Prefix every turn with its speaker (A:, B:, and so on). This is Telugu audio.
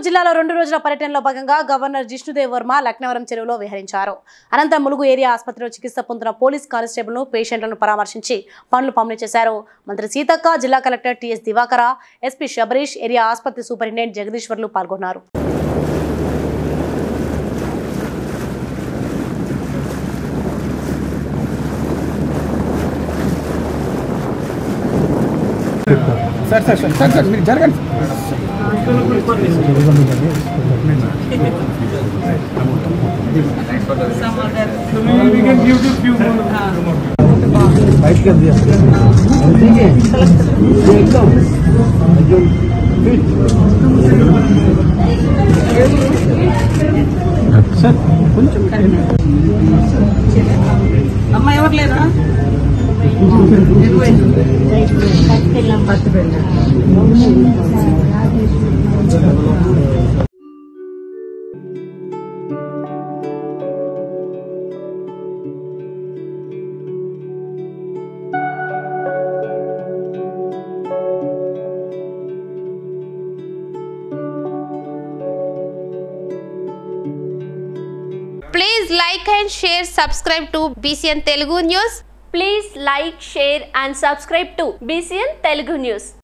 A: జిల్లాలో రెండు రోజుల పర్యటనలో భాగంగా గవర్నర్ జిష్ణుదేవ్ వర్మ లక్నవరం చెరువులో విహరించారు అనంతరం ములుగు ఏరియా ఆసుపత్రిలో చికిత్స పొందుతున్న పోలీస్ కానిస్టేబుల్ను పేషెంట్లను పరామర్శించి పనులు పంపిణీ చేశారు మంత్రి సీతక్క జిల్లా collector TS Diwakara SP Sabarish area ఆసుపత్రి సూపరింటెండెంట్ జగదీశ్వర్లు పాల్గొన్నారు
B: sir sir sir sir sir మీరు జరగండి
C: అమ్మ ఎవరు లేరా
D: Please like and share, subscribe to BCN Telugu News.
E: Please like, share and subscribe to BCN Telugu News.